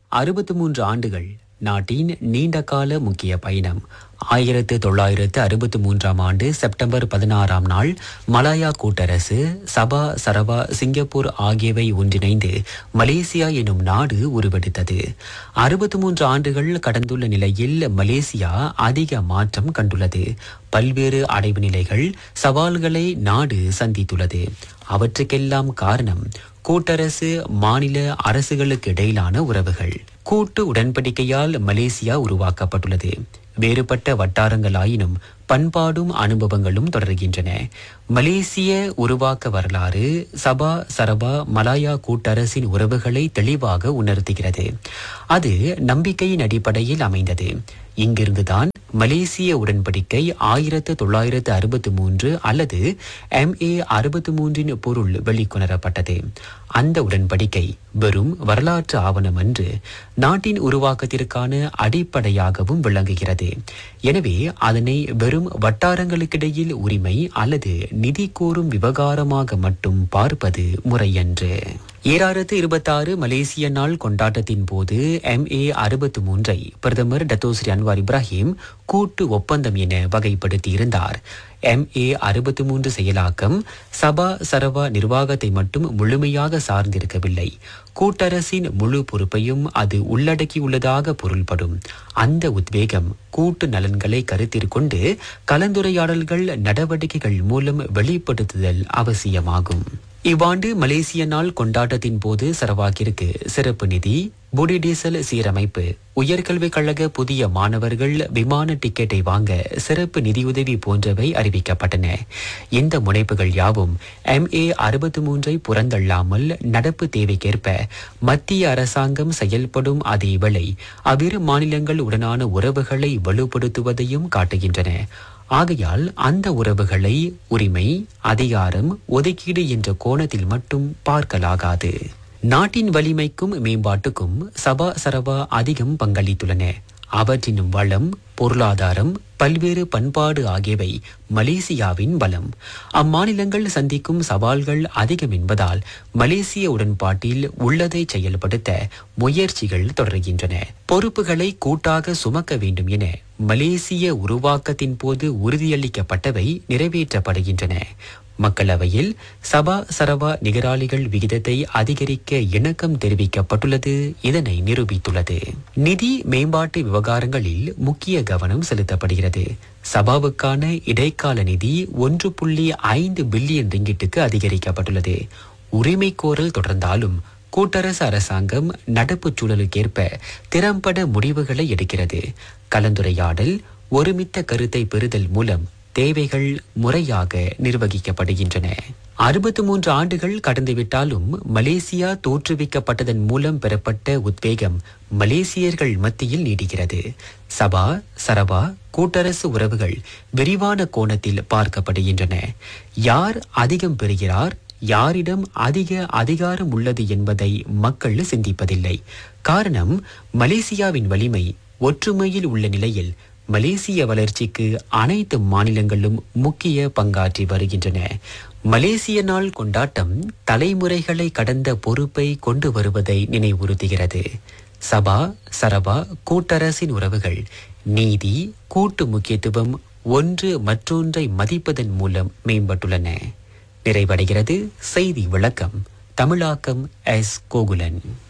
அறுபத்து மூன்று ஆண்டுகள் நாட்டின் நீண்டகால முக்கிய பயணம் ஆயிரத்து தொள்ளாயிரத்து அறுபத்து மூன்றாம் ஆண்டு செப்டம்பர் பதினாறாம் நாள் மலாயா கூட்டரசு சபா சரவா சிங்கப்பூர் ஆகியவை ஒன்றிணைந்து மலேசியா எனும் நாடு உருவெடுத்தது அறுபத்து மூன்று ஆண்டுகள் கடந்துள்ள நிலையில் மலேசியா அதிக மாற்றம் கண்டுள்ளது பல்வேறு அடைவு நிலைகள் சவால்களை நாடு சந்தித்துள்ளது அவற்றுக்கெல்லாம் காரணம் கூட்டரசு மாநில அரசுகளுக்கு இடையிலான உறவுகள் கூட்டு உடன்படிக்கையால் மலேசியா உருவாக்கப்பட்டுள்ளது வேறுபட்ட வட்டாரங்களாயினும் பண்பாடும் அனுபவங்களும் தொடர்கின்றன மலேசிய உருவாக்க வரலாறு சபா சரபா மலாயா கூட்டரசின் உறவுகளை தெளிவாக உணர்த்துகிறது அது நம்பிக்கையின் அடிப்படையில் அமைந்தது இங்கிருந்துதான் மலேசிய உடன்படிக்கை ஆயிரத்து தொள்ளாயிரத்து அறுபத்து மூன்று அல்லது எம் ஏ அறுபத்து மூன்றின் பொருள் வெளிக்கொணரப்பட்டது அந்த உடன்படிக்கை வெறும் வரலாற்று ஆவணம் அன்று நாட்டின் உருவாக்கத்திற்கான அடிப்படையாகவும் விளங்குகிறது எனவே அதனை வெறும் வட்டாரங்களுக்கிடையில் உரிமை அல்லது நிதி கோரும் விவகாரமாக மட்டும் பார்ப்பது முறையன்று ஈராயிரத்து இருபத்தாறு மலேசிய நாள் கொண்டாட்டத்தின் போது எம் ஏ அறுபத்து மூன்றை பிரதமர் டத்தோஸ்ரீ அன்வார் இப்ராஹிம் கூட்டு ஒப்பந்தம் என வகைப்படுத்தியிருந்தார் எம் ஏ அறுபத்து மூன்று செயலாக்கம் சபா சரவா நிர்வாகத்தை மட்டும் முழுமையாக சார்ந்திருக்கவில்லை கூட்டரசின் முழு பொறுப்பையும் அது உள்ளடக்கியுள்ளதாக பொருள்படும் அந்த உத்வேகம் கூட்டு நலன்களை கருத்தில் கொண்டு கலந்துரையாடல்கள் நடவடிக்கைகள் மூலம் வெளிப்படுத்துதல் அவசியமாகும் இவ்வாண்டு மலேசிய நாள் கொண்டாட்டத்தின் போது சரவாக்கிற்கு சிறப்பு நிதி புடி டீசல் சீரமைப்பு உயர்கல்விக் கழக புதிய மாணவர்கள் விமான டிக்கெட்டை வாங்க சிறப்பு நிதியுதவி போன்றவை அறிவிக்கப்பட்டன இந்த முனைப்புகள் யாவும் எம் ஏ அறுபத்து மூன்றை புறந்தள்ளாமல் நடப்பு தேவைக்கேற்ப மத்திய அரசாங்கம் செயல்படும் அதேவேளை அவ்விரு மாநிலங்கள் உடனான உறவுகளை வலுப்படுத்துவதையும் காட்டுகின்றன ஆகையால் அந்த உறவுகளை உரிமை அதிகாரம் ஒதுக்கீடு என்ற கோணத்தில் மட்டும் பார்க்கலாகாது நாட்டின் வலிமைக்கும் மேம்பாட்டுக்கும் சபா சரவா அதிகம் பங்களித்துள்ளன அவற்றின் வளம் பொருளாதாரம் பல்வேறு பண்பாடு ஆகியவை மலேசியாவின் பலம் அம்மாநிலங்கள் சந்திக்கும் சவால்கள் அதிகம் என்பதால் மலேசிய உடன்பாட்டில் உள்ளதை செயல்படுத்த முயற்சிகள் தொடர்கின்றன பொறுப்புகளை கூட்டாக சுமக்க வேண்டும் என மலேசிய உருவாக்கத்தின் போது உறுதியளிக்கப்பட்டவை நிறைவேற்றப்படுகின்றன மக்களவையில் சபா சரவா நிகராளிகள் விகிதத்தை அதிகரிக்க இணக்கம் தெரிவிக்கப்பட்டுள்ளது இதனை நிரூபித்துள்ளது நிதி மேம்பாட்டு விவகாரங்களில் முக்கிய கவனம் செலுத்தப்படுகிறது சபாவுக்கான இடைக்கால நிதி ஒன்று புள்ளி ஐந்து பில்லியன் ரிங்கிட்டுக்கு அதிகரிக்கப்பட்டுள்ளது உரிமை கோரல் தொடர்ந்தாலும் கூட்டரசு அரசாங்கம் நடப்பு சூழலுக்கேற்ப திறம்பட முடிவுகளை எடுக்கிறது கலந்துரையாடல் ஒருமித்த கருத்தை பெறுதல் மூலம் தேவைகள் முறையாக நிர்வகிக்கப்படுகின்றன அறுபத்து மூன்று ஆண்டுகள் கடந்துவிட்டாலும் மலேசியா தோற்றுவிக்கப்பட்டதன் மூலம் பெறப்பட்ட உத்வேகம் மலேசியர்கள் மத்தியில் நீடிக்கிறது சபா சரவா கூட்டரசு உறவுகள் விரிவான கோணத்தில் பார்க்கப்படுகின்றன யார் அதிகம் பெறுகிறார் யாரிடம் அதிக அதிகாரம் உள்ளது என்பதை மக்கள் சிந்திப்பதில்லை காரணம் மலேசியாவின் வலிமை ஒற்றுமையில் உள்ள நிலையில் மலேசிய வளர்ச்சிக்கு அனைத்து மாநிலங்களும் முக்கிய பங்காற்றி வருகின்றன மலேசிய நாள் கொண்டாட்டம் தலைமுறைகளை கடந்த பொறுப்பை கொண்டு வருவதை நினைவுறுத்துகிறது சபா சரபா கூட்டரசின் உறவுகள் நீதி கூட்டு முக்கியத்துவம் ஒன்று மற்றொன்றை மதிப்பதன் மூலம் மேம்பட்டுள்ளன நிறைவடைகிறது செய்தி விளக்கம் தமிழாக்கம் எஸ் கோகுலன்